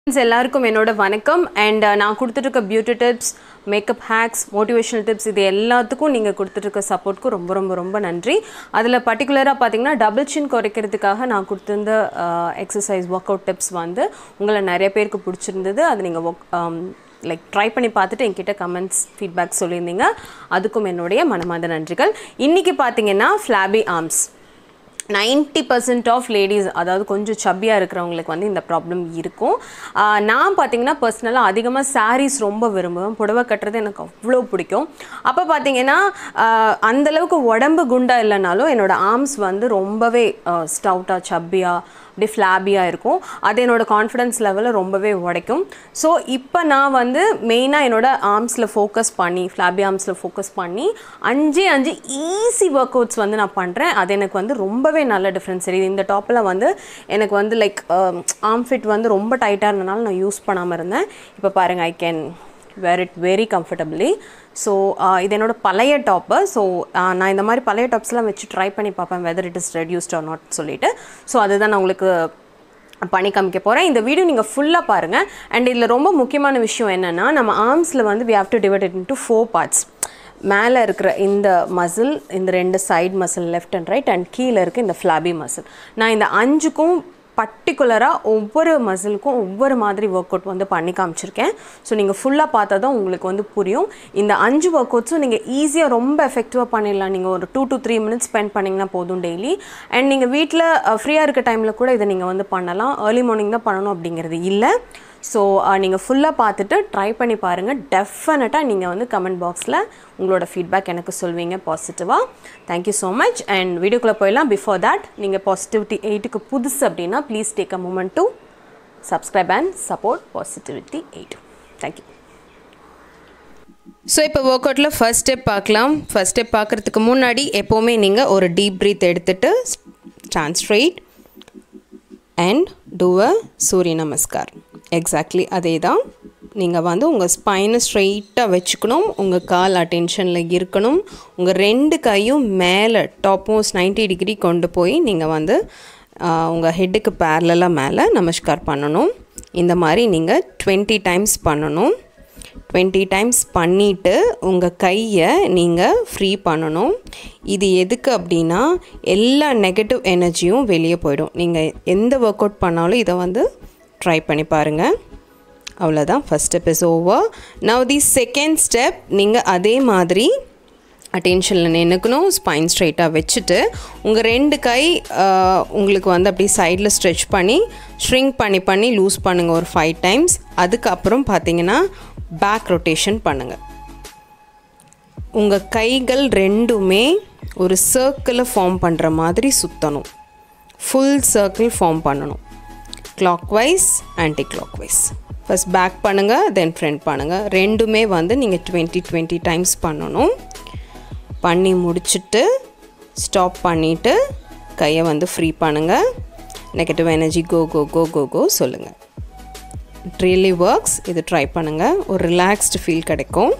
Friends, எல்லாருக்கும் என்னோட வணக்கம் அண்ட் நான் கொடுத்துட்ருக்க beauty tips makeup hacks motivational tips இது எல்லாத்துக்கும் நீங்கள் கொடுத்துட்ருக்க சப்போர்ட்க்கு ரொம்ப ரொம்ப ரொம்ப நன்றி அதில் பர்டிகுலராக பார்த்தீங்கன்னா டபுள் சின் குறைக்கிறதுக்காக நான் கொடுத்துருந்த எக்ஸசைஸ் ஒர்க் அவுட் டிப்ஸ் வந்து உங்களை நிறைய பேருக்கு பிடிச்சிருந்தது அது நீங்கள் ஒர்க் லைக் ட்ரை பண்ணி பார்த்துட்டு என்கிட்ட கமெண்ட்ஸ் ஃபீட்பேக் சொல்லியிருந்தீங்க அதுக்கும் என்னுடைய மனமார்ந்த நன்றிகள் இன்றைக்கி பார்த்தீங்கன்னா flabby arms ninety percent of ladies அதாவது கொஞ்சம் சப்பியாக இருக்கிறவங்களுக்கு வந்து இந்த ப்ராப்ளம் இருக்கும் ஆஹ் நான் பார்த்தீங்கன்னா பர்சனலாக அதிகமாக sarees ரொம்ப விரும்புவேன் புடவை கட்டுறது எனக்கு அவ்வளோ பிடிக்கும் அப்போ பார்த்தீங்கன்னா ஆஹ் அந்த அளவுக்கு உடம்பு குண்டா இல்லைனாலும் என்னோட ஆர்ம்ஸ் வந்து ரொம்பவே ஸ்டவுட்டாக சப்பியாக அப்படியே ஃப்ளாபியாக இருக்கும் அது என்னோட கான்ஃபிடன்ஸ் லெவலை ரொம்பவே உடைக்கும் ஸோ இப்போ நான் வந்து மெயினாக என்னோட ஆர்ம்ஸில் ஃபோக்கஸ் பண்ணி ஃப்ளாபி ஆர்ம்ஸில் ஃபோக்கஸ் பண்ணி அஞ்சே அஞ்சு ஈஸி ஒர்க் அவுட்ஸ் வந்து நான் பண்ணுறேன் அது எனக்கு வந்து ரொம்பவே நல்ல டிஃப்ரென்ஸ் தெரியுது இந்த டாப்பில் வந்து எனக்கு வந்து லைக் ஆர்ம் ஃபிட் வந்து ரொம்ப டைட்டாக இருந்தனால நான் யூஸ் பண்ணாமல் இருந்தேன் இப்போ பாருங்கள் I can wear it very comfortably so இது என்னோட பழைய டாப்பு ஸோ நான் இந்த மாதிரி பழைய டாப்ஸ்லாம் வச்சு ட்ரை பண்ணி பார்ப்பேன் whether it is reduced or not சொல்லிட்டு ஸோ அதுதான் நான் உங்களுக்கு பண்ணி காமிக்க போகிறேன் இந்த வீடியோ நீங்கள் ஃபுல்லாக பாருங்கள் அண்ட் இதில் ரொம்ப முக்கியமான விஷயம் என்னென்னா நம்ம ஆர்ம்ஸில் வந்து we have to divide it into four parts மேலே இருக்கிற இந்த மசில் இந்த ரெண்டு side muscle left and right and கீழே இருக்க இந்த ஃப்ளாபி மசில் நான் இந்த அஞ்சுக்கும் பர்டிகுலராக ஒவ்வொரு மசிலுக்கும் ஒவ்வொரு மாதிரி ஒர்க் அவுட் வந்து பண்ணி காமிச்சிருக்கேன் ஸோ நீங்கள் ஃபுல்லாக பார்த்தா தான் உங்களுக்கு வந்து புரியும் இந்த அஞ்சு ஒர்க் அவுட்ஸும் நீங்கள் ஈஸியாக ரொம்ப எஃபெக்டிவாக பண்ணிடலாம் நீங்கள் ஒரு two to three minutes spend பண்ணிங்கன்னா போதும் டெய்லி அண்ட் நீங்கள் வீட்டில் ஃப்ரீயாக இருக்க டைமில் கூட இதை நீங்கள் வந்து பண்ணலாம் ஏர்லி மார்னிங் தான் பண்ணணும் அப்படிங்கிறது இல்லை ஸோ நீங்கள் ஃபுல்லாக பார்த்துட்டு ட்ரை பண்ணி பாருங்கள் டெஃபினட்டாக நீங்கள் வந்து கமெண்ட் பாக்ஸில் உங்களோட ஃபீட்பேக் எனக்கு சொல்வீங்க பாசிட்டிவாக தேங்க்யூ ஸோ மச் அண்ட் வீடியோக்குள்ளே போயிடலாம் பிஃபோர் தட் நீங்கள் பாசிட்டிவிட்டி எயிட்டுக்கு புதுசு அப்படின்னா please take a moment to subscribe and support positivity eight thank you so இப்போ ஒர்க் அவுட்டில் ஃபர்ஸ்ட் ஸ்டெப் பார்க்கலாம் ஃபர்ஸ்ட் ஸ்டெப் பார்க்குறதுக்கு முன்னாடி எப்போவுமே நீங்கள் ஒரு டீப் ப்ரீத் எடுத்துகிட்டு stand straight and do a Surya Namaskar exactly அதே தான் நீங்கள் வந்து உங்கள் ஸ்பைனை ஸ்ட்ரெயிட்டாக வச்சுக்கணும் உங்கள் கால் அட்டென்ஷனில் இருக்கணும் உங்கள் ரெண்டு கையும் மேலே டாப் மோஸ்ட் நைன்ட்டி டிகிரி கொண்டு போய் நீங்கள் வந்து உங்கள் ஹெட்டுக்கு பேரலாக மேலே நமஸ்கார் பண்ணணும் இந்த மாதிரி நீங்கள் டுவெண்ட்டி டைம்ஸ் பண்ணணும் டுவெண்ட்டி டைம்ஸ் பண்ணிவிட்டு உங்கள் கையை நீங்கள் ஃப்ரீ பண்ணணும் இது எதுக்கு அப்படின்னா எல்லா நெகட்டிவ் எனர்ஜியும் வெளியே போயிடும் நீங்கள் எந்த ஒர்க் அவுட் பண்ணாலும் இதை வந்து ட்ரை பண்ணி பாருங்கள் அவ்வளோதான் first step is over now the second step நீங்கள் அதே மாதிரி அட்டென்ஷனில் நின்றுக்கணும் ஸ்பைன் ஸ்ட்ரைட்டாக வச்சுட்டு உங்கள் ரெண்டு கை உங்களுக்கு வந்து அப்படி சைடில் ஸ்ட்ரெச் பண்ணி ஷ்ரிங்க் பண்ணி பண்ணி லூஸ் பண்ணுங்கள் ஒரு ஃபைவ் டைம்ஸ் அதுக்கப்புறம் பார்த்தீங்கன்னா பேக் ரொட்டேஷன் பண்ணுங்கள் உங்கள் கைகள் ரெண்டுமே ஒரு சர்க்கிளை ஃபார்ம் பண்ணுற மாதிரி சுற்றணும் ஃபுல் சர்க்கிள் ஃபார்ம் பண்ணணும் clockwise anticlockwise first back பண்ணுங்கள் தென் ஃப்ரண்ட் பண்ணுங்கள் ரெண்டுமே வந்து நீங்கள் டுவெண்ட்டி டுவெண்ட்டி டைம்ஸ் பண்ணணும் பண்ணி முடிச்சுட்டு ஸ்டாப் பண்ணிவிட்டு கையை வந்து ஃப்ரீ பண்ணுங்கள் நெகட்டிவ் எனர்ஜி கோ கோ கோ கோ கோ சொல்லுங்கள் இட் ரியலி ஒர்க்ஸ் இது ட்ரை பண்ணுங்கள் ஒரு ரிலாக்ஸ்டு ஃபீல் கிடைக்கும்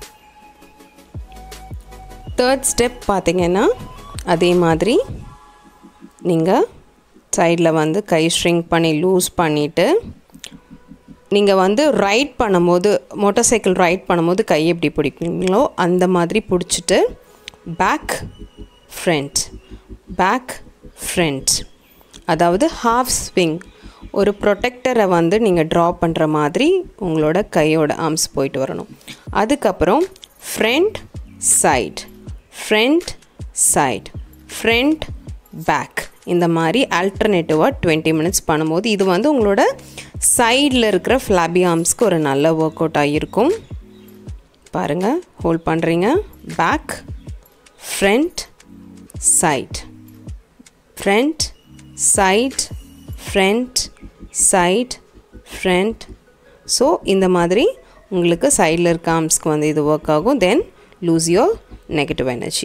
தேர்ட் ஸ்டெப் பார்த்தீங்கன்னா அதே மாதிரி நீங்கள் சைடில் வந்து கை ஷ்ரிங்க் பண்ணி லூஸ் பண்ணிவிட்டு நீங்கள் வந்து ரைட் பண்ணும்போது மோட்டார் சைக்கிள் ரைட் பண்ணும்போது கை எப்படி பிடிப்பீங்களோ அந்த மாதிரி பிடிச்சிட்டு பேக் ஃப்ரண்ட் பேக் ஃப்ரண்ட் அதாவது ஹாஃப் ஸ்விங் ஒரு ப்ரொடெக்டரை வந்து நீங்கள் ட்ரா பண்ணுற மாதிரி உங்களோட கையோட ஆர்ம்ஸ் போயிட்டு வரணும் அதுக்கப்புறம் front side front side front back இந்த மாதிரி ஆல்டர்னேட்டிவாக டுவெண்ட்டி மினிட்ஸ் பண்ணும்போது இது வந்து உங்களோட சைடில் இருக்கிற ஃப்ளாபி ஆர்ம்ஸ்க்கு ஒரு நல்ல ஒர்க் அவுட்டாக இருக்கும் பாருங்கள் ஹோல்ட் பண்ணுறீங்க back front side front side front side front so இந்த மாதிரி உங்களுக்கு சைடில் இருக்க ஆர்ம்ஸ்க்கு வந்து இது ஒர்க் ஆகும் then lose your negative energy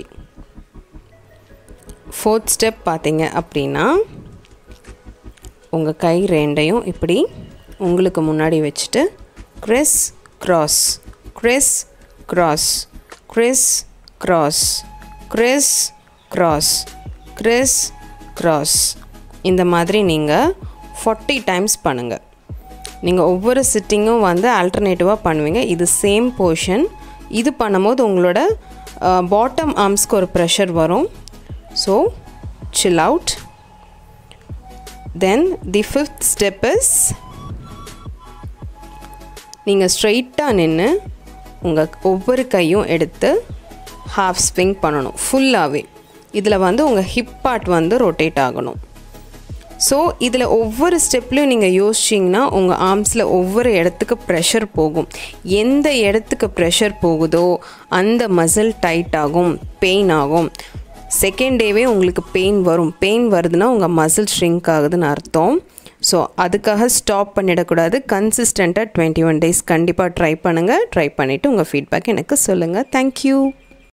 fourth step பார்த்தீங்க அப்படின்னா உங்கள் கை ரெண்டையும் இப்படி உங்களுக்கு முன்னாடி வச்சுட்டு criss cross criss cross criss cross criss cross criss cross இந்த மாதிரி நீங்கள் ஃபார்ட்டி டைம்ஸ் பண்ணுங்கள் நீங்கள் ஒவ்வொரு சிட்டிங்கும் வந்து ஆல்டர்னேட்டிவாக பண்ணுவீங்க இது சேம் போர்ஷன் இது பண்ணும்போது உங்களோட பாட்டம் ஆர்ம்ஸ்க்கு ஒரு ப்ரெஷர் வரும் so chill out then the fifth step is நீங்கள் ஸ்ட்ரைட்டாக நின்று உங்கள் ஒவ்வொரு கையும் எடுத்து ஹாஃப் ஸ்விங் பண்ணணும் ஃபுல்லாகவே இதில் வந்து உங்கள் ஹிப் பார்ட் வந்து ரொட்டேட் ஆகணும் ஸோ இதில் ஒவ்வொரு ஸ்டெப்லையும் நீங்கள் யோசிச்சிங்கன்னா உங்கள் ஆர்ம்ஸில் ஒவ்வொரு இடத்துக்கு ப்ரெஷர் போகும் எந்த இடத்துக்கு ப்ரெஷர் போகுதோ அந்த மசில் டைட் ஆகும் பெயின் ஆகும் செகண்ட் டேவே உங்களுக்கு பெயின் வரும் பெயின் வருதுன்னா உங்கள் மசில் ஷ்ரிங்க் ஆகுதுன்னு அர்த்தம் ஸோ அதுக்காக ஸ்டாப் பண்ணிடக்கூடாது கன்சிஸ்டண்ட்டாக டுவெண்ட்டி ஒன் டேஸ் கண்டிப்பாக ட்ரை பண்ணுங்கள் ட்ரை பண்ணிவிட்டு உங்கள் ஃபீட்பேக் எனக்கு சொல்லுங்கள் தேங்க்யூ